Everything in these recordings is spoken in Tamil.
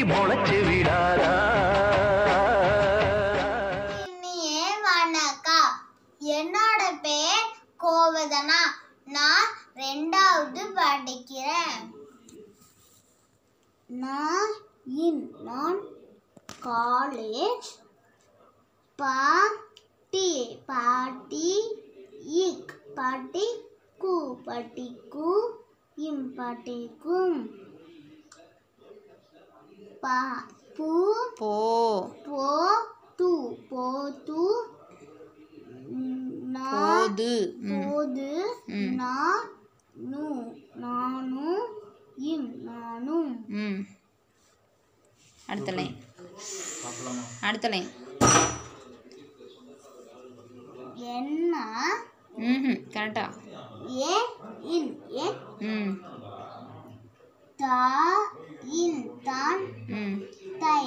கொடி முளைச்சு விடாதா இனிய வணக்கம் என்னோட பேர் கோவதனா நான் ரெண்டாவது படிக்கிறேன் நான் இன் நான் காலேஜ் பாட்டி பாட்டி இக் பாட்டி கு பாட்டி கு இம் பாட்டி கும் பா பூ போ போ து போ து நா போது ம். போது ம். நா நு நானும் இம் நானும் ம் அடுத்த லைன் அடுத்த லைன் என்ன ம் கரெக்டா ஏ இன் ஏ ம் தா இன் தான் ம் தை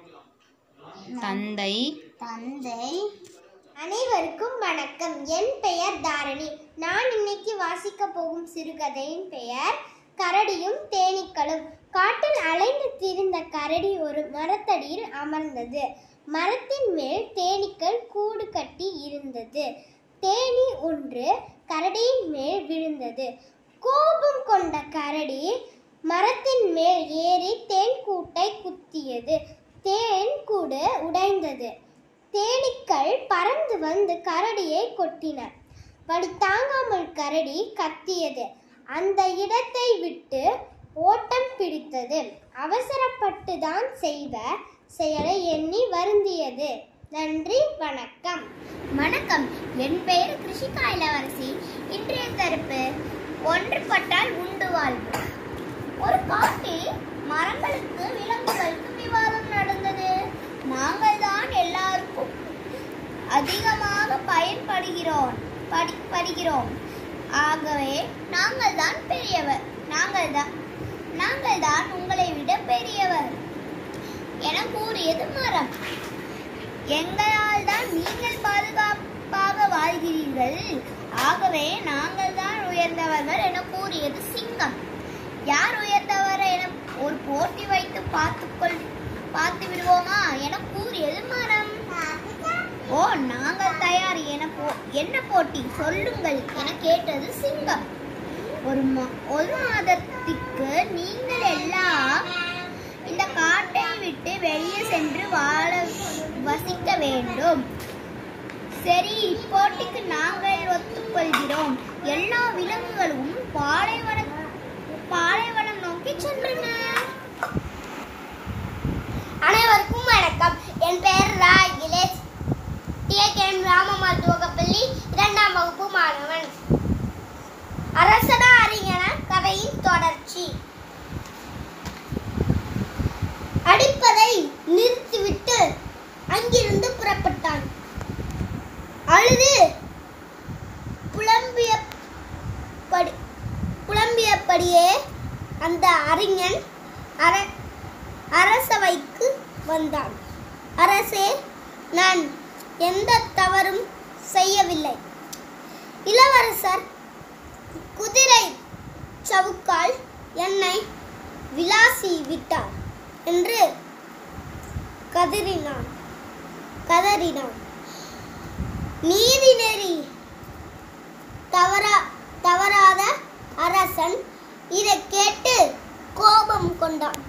தந்தை தந்தை அனைவருக்கும் வணக்கம் என் பெயர் தாரணி நான் இன்னைக்கு வாசிக்க போகும் சிறுகதையின் பெயர் கரடியும் தேனீக்களும் காட்டில் அலைந்து திரிந்த கரடி ஒரு மரத்தடியில் அமர்ந்தது மரத்தின் மேல் தேனீக்கள் கூடு கட்டி இருந்தது தேனீ ஒன்று கரடியின் மேல் விழுந்தது கோபம் கொண்ட கரடி மரத்தின் மேல் ஏறி தேன் கூட்டை குத்தியது தேன் கூடு உடைந்தது தேனீக்கள் பறந்து வந்து கரடியை கொட்டின வலி தாங்காமல் கரடி கத்தியது அந்த இடத்தை விட்டு ஓட்டம் பிடித்தது அவசரப்பட்டு தான் செய்த செயலை எண்ணி வருந்தியது நன்றி வணக்கம் வணக்கம் என் பெயர் கிருஷிகா இளவரசி இன்றைய கருப்பு ஒன்றுபட்டால் உண்டு வாழ்வு ஒரு காட்டில் மரங்களுக்கு விலங்குகளுக்கு விவாதம் நடந்தது நாங்கள் தான் எல்லாருக்கும் அதிகமாக பயன்படுகிறோம் படி படுகிறோம் ஆகவே நாங்கள் தான் பெரியவர் நாங்கள் தான் நாங்கள் தான் உங்களை விட பெரியவர் என கூறியது மரம் எங்களால் தான் நீங்கள் பாதுகாப்பாக வாழ்கிறீர்கள் ஆகவே நாங்கள் தான் உயர்ந்தவர்கள் என கூறியது சிங்கம் யார் உயர்ந்தவர் என ஒரு போட்டி வைத்து பார்த்துக்கொள் பார்த்து விடுவோமா என கூறியது மரம் ஓ நாங்கள் தயார் என போ என்ன போட்டி சொல்லுங்கள் என கேட்டது சிங்கம் ஒரு மா- ஒரு மாதத்திற்கு நீங்கள் எல்லாம் இந்த காட்டை விட்டு வெளியே சென்று வாழ வசிக்க வேண்டும் சரி இப்போட்டிக்கு நாங்கள் ஒத்துக்கொள்கிறோம் எல்லா விலங்குகளும் பாலைவன பாலைவனம் நோக்கி சென்றன அனைவருக்கும் வணக்கம் என் பெயர் ரா இலேஷ் டிஏகேஎம் ராம மருத்துவகப்பள்ளி இரண்டாம் வகுப்பு மாணவன் அரசனா அறிஞன கதையின் தொடர்ச்சி அடிப்பதை நிறுத்திவிட்டு அங்கிருந்து புறப்பட்டான் அழுது புலம்பிய படி புலம்பியபடியே அந்த அறிஞன் அர அரசவைக்கு வந்தான் அரசே நான் எந்த தவறும் செய்யவில்லை இளவரசர் குதிரை சவுக்கால் என்னை விலாசி விட்டார் என்று கதறினான் கதறினான் நீதி நெறி தவறா தவறாத அரசன் இதை கேட்டு கோபம் கொண்டான்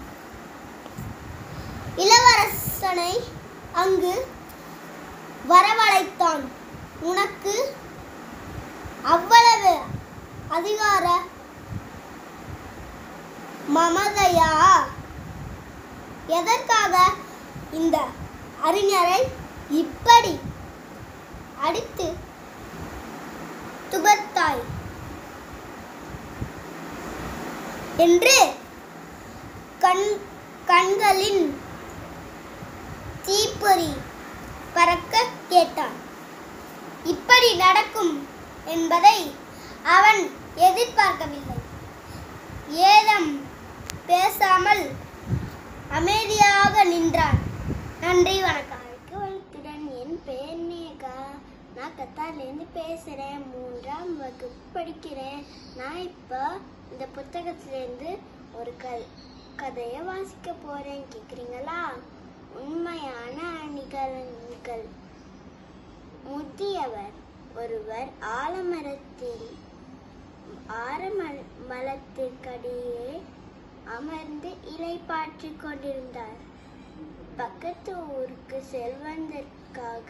இளவரசனை அங்கு வரவழைத்தான் உனக்கு அவ்வளவு அதிகார மமதையா எதற்காக இந்த அறிஞரை இப்படி அடித்து துபர்த்தாய் என்று கண் கண்களின் தீப்பொறி பறக்க கேட்டான் இப்படி நடக்கும் என்பதை அவன் எதிர்பார்க்கவில்லை ஏதம் பேசாமல் அமைதியாக நின்றான் நன்றி வணக்கம் வணக்கத்துடன் என் பெயர் நேகா நான் கத்தார்லேருந்து பேசுகிறேன் மூன்றாம் வகுப்பு படிக்கிறேன் நான் இப்போ இந்த புத்தகத்திலேருந்து ஒரு க கதையை வாசிக்க போறேன் கேக்குறீங்களா உண்மையான நிகழ்வுகள் முதியவர் ஒருவர் ஆலமரத்தில் ஆரமலத்திற்கடியே அமர்ந்து இலைப்பாற்றிக் கொண்டிருந்தார் பக்கத்து ஊருக்கு செல்வதற்காக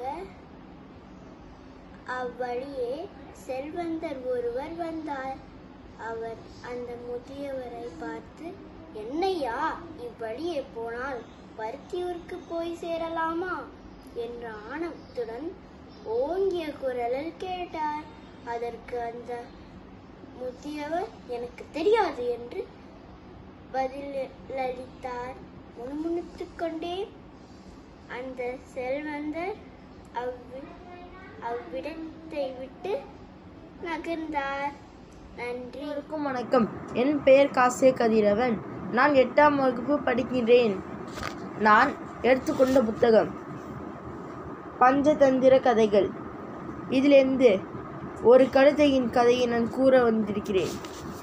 அவ்வழியே செல்வந்தர் ஒருவர் வந்தார் அவர் அந்த முதியவரை பார்த்து என்னையா இவ்வழியே போனால் பருத்தியூருக்கு போய் சேரலாமா என்ற ஆணவத்துடன் ஓங்கிய குரலில் கேட்டார் அதற்கு அந்த முதியவர் எனக்கு தெரியாது என்று பதிலளித்தார் முணுமுணுத்துக் கொண்டே அந்த செல்வந்தர் அவ்வி அவ்விடத்தை விட்டு நகர்ந்தார் நன்றி அனைவருக்கும் வணக்கம் என் பெயர் காசே கதிரவன் நான் எட்டாம் வகுப்பு படிக்கிறேன் நான் எடுத்துக்கொண்ட புத்தகம் பஞ்சதந்திர கதைகள் இதிலிருந்து ஒரு கழுதையின் கதையை நான் கூற வந்திருக்கிறேன்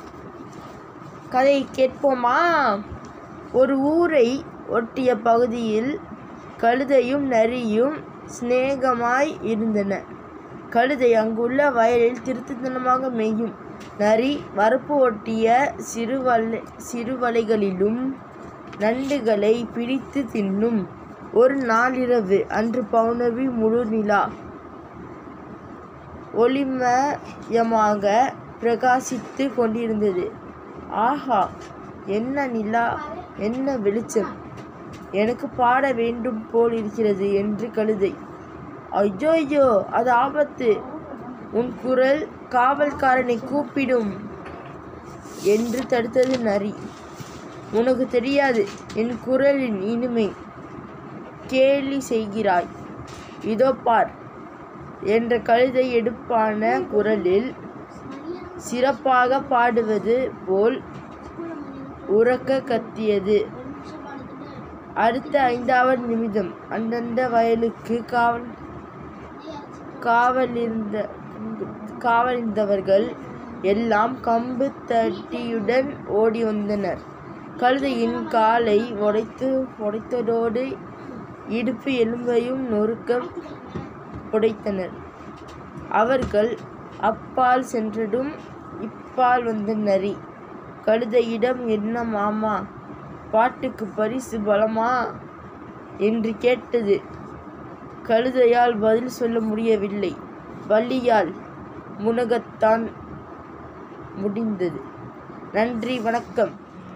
கதை கேட்போமா ஒரு ஊரை ஒட்டிய பகுதியில் கழுதையும் நரியும் சிநேகமாய் இருந்தன கழுதை அங்குள்ள வயலில் திருட்டுத்தனமாக மேயும் நரி வரப்பு ஒட்டிய சிறுவலை சிறுவலைகளிலும் நண்டுகளை பிடித்து தின்னும் ஒரு நாளிரவு அன்று பௌர்ணமி முழு நிலா ஒளிமயமாக பிரகாசித்து கொண்டிருந்தது ஆஹா என்ன நிலா என்ன வெளிச்சம் எனக்கு பாட வேண்டும் போல் இருக்கிறது என்று கழுதை ஐயோ ஐயோ அது ஆபத்து உன் குரல் காவல்காரனை கூப்பிடும் என்று தடுத்தது நரி உனக்கு தெரியாது என் குரலின் இனிமை கேலி செய்கிறாய் இதோ பார் என்ற கழுதை எடுப்பான குரலில் சிறப்பாக பாடுவது போல் உறக்க கத்தியது அடுத்த ஐந்தாவது நிமிடம் அந்தந்த வயலுக்கு காவல் காவலிருந்த காவலிருந்தவர்கள் எல்லாம் கம்பு தட்டியுடன் ஓடி வந்தனர் கழுதையின் காலை உடைத்து உடைத்ததோடு இடுப்பு எலும்பையும் நொறுக்க உடைத்தனர் அவர்கள் அப்பால் சென்றதும் இப்பால் வந்த நரி கழுதையிடம் என்ன மாமா பாட்டுக்கு பரிசு பலமா என்று கேட்டது கழுதையால் பதில் சொல்ல முடியவில்லை வள்ளியால் முனகத்தான் முடிந்தது நன்றி வணக்கம்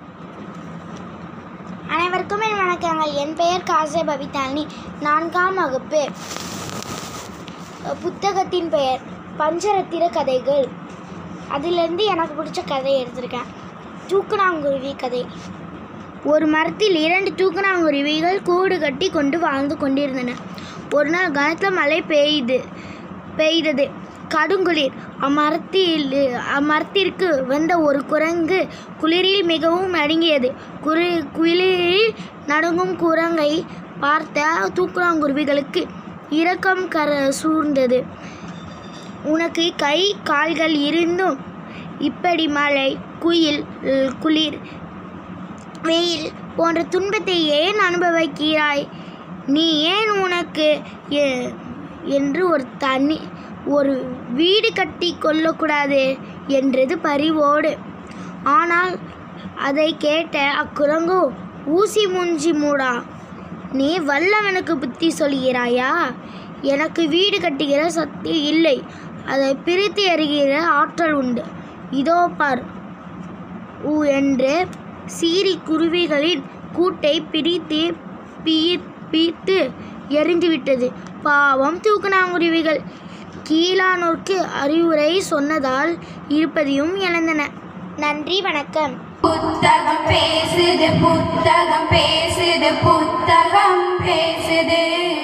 அனைவருக்கும் என் வணக்கங்கள் என் பெயர் காசே பவிதாலினி நான்காம் வகுப்பு புத்தகத்தின் பெயர் பஞ்சரத்திர கதைகள் அதிலிருந்து எனக்கு பிடிச்ச கதை எடுத்திருக்கேன் தூக்குனாங்குருவி கதை ஒரு மரத்தில் இரண்டு தூக்குனாங்குருவிகள் கூடு கட்டி கொண்டு வாழ்ந்து கொண்டிருந்தன ஒரு நாள் கனத்த மழை பெய்து பெய்தது கடுங்குளிர் அம்மரத்தில் அம்மரத்திற்கு வந்த ஒரு குரங்கு குளிரில் மிகவும் நடுங்கியது குரு குளிரில் நடுங்கும் குரங்கை பார்த்த தூக்குறாங்குருவிகளுக்கு இரக்கம் கர சூழ்ந்தது உனக்கு கை கால்கள் இருந்தும் இப்படி மழை குயில் குளிர் வெயில் போன்ற துன்பத்தை ஏன் அனுபவிக்கிறாய் நீ ஏன் உனக்கு எ- என்று ஒரு தனி ஒரு வீடு கட்டி கொள்ளக்கூடாது என்றது பரிவோடு ஆனால் அதை கேட்ட அக்குரங்கு ஊசி மூஞ்சி மூடா நீ வல்லவனுக்கு புத்தி சொல்கிறாயா எனக்கு வீடு கட்டுகிற சக்தி இல்லை அதை பிரித்து எறிகிற ஆற்றல் உண்டு இதோ பார் ஊ என்று சீறி குருவிகளின் கூட்டை பிரித்து பீ- பீத்து எரிந்துவிட்டது பாவம் தூக்குனாங்குருவிகள் கீழானோர்க்கு அறிவுரை சொன்னதால் இருப்பதையும் இழந்தன நன்றி வணக்கம் புத்தகம் பேசுது புத்தகம் பேசுது புத்தகம் பேசுது